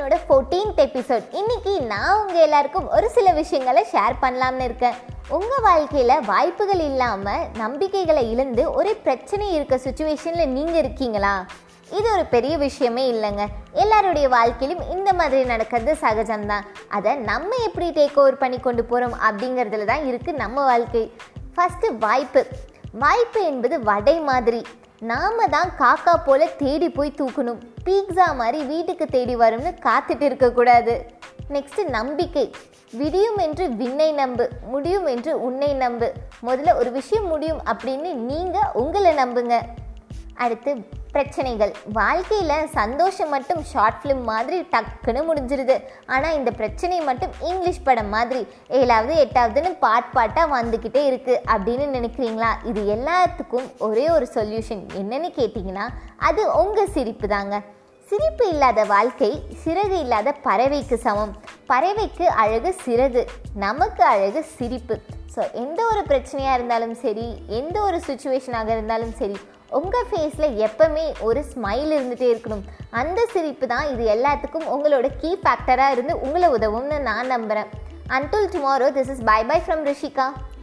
என்னோட fourteenth episode இன்னைக்கு நான் உங்க எல்லாருக்கும் ஒரு சில விஷயங்களை ஷேர் பண்ணலாம்னு இருக்கேன் உங்க வாழ்க்கையில வாய்ப்புகள் இல்லாம நம்பிக்கைகளை இழந்து ஒரு பிரச்சனை இருக்க சுச்சுவேஷன்ல நீங்க இருக்கீங்களா இது ஒரு பெரிய விஷயமே இல்லைங்க எல்லாருடைய வாழ்க்கையிலும் இந்த மாதிரி நடக்கிறது சகஜம்தான் அதை நம்ம எப்படி டேக் ஓவர் பண்ணி கொண்டு போகிறோம் அப்படிங்கிறதுல தான் இருக்குது நம்ம வாழ்க்கை ஃபஸ்ட்டு வாய்ப்பு வாய்ப்பு என்பது வடை மாதிரி நாம தான் காக்கா போல தேடி போய் தூக்கணும் பீட்சா மாதிரி வீட்டுக்கு தேடி வரும்னு காத்துட்டு இருக்கக்கூடாது நெக்ஸ்ட் நம்பிக்கை விடியும் என்று விண்ணை நம்பு முடியும் என்று உன்னை நம்பு முதல்ல ஒரு விஷயம் முடியும் அப்படின்னு நீங்கள் உங்களை நம்புங்க அடுத்து பிரச்சனைகள் வாழ்க்கையில் சந்தோஷம் மட்டும் ஷார்ட் ஃபிலிம் மாதிரி டக்குன்னு முடிஞ்சிருது ஆனால் இந்த பிரச்சனை மட்டும் இங்கிலீஷ் படம் மாதிரி ஏழாவது எட்டாவதுன்னு பாட் பாட்டாக வந்துக்கிட்டே இருக்குது அப்படின்னு நினைக்கிறீங்களா இது எல்லாத்துக்கும் ஒரே ஒரு சொல்யூஷன் என்னன்னு கேட்டிங்கன்னா அது உங்கள் சிரிப்பு தாங்க சிரிப்பு இல்லாத வாழ்க்கை சிறகு இல்லாத பறவைக்கு சமம் பறவைக்கு அழகு சிறகு நமக்கு அழகு சிரிப்பு ஸோ எந்த ஒரு பிரச்சனையாக இருந்தாலும் சரி எந்த ஒரு சுச்சுவேஷனாக இருந்தாலும் சரி உங்கள் ஃபேஸில் எப்பவுமே ஒரு ஸ்மைல் இருந்துகிட்டே இருக்கணும் அந்த சிரிப்பு தான் இது எல்லாத்துக்கும் உங்களோட கீ ஃபேக்டராக இருந்து உங்களை உதவும்னு நான் நம்புகிறேன் until tomorrow this is bye bye from Rishika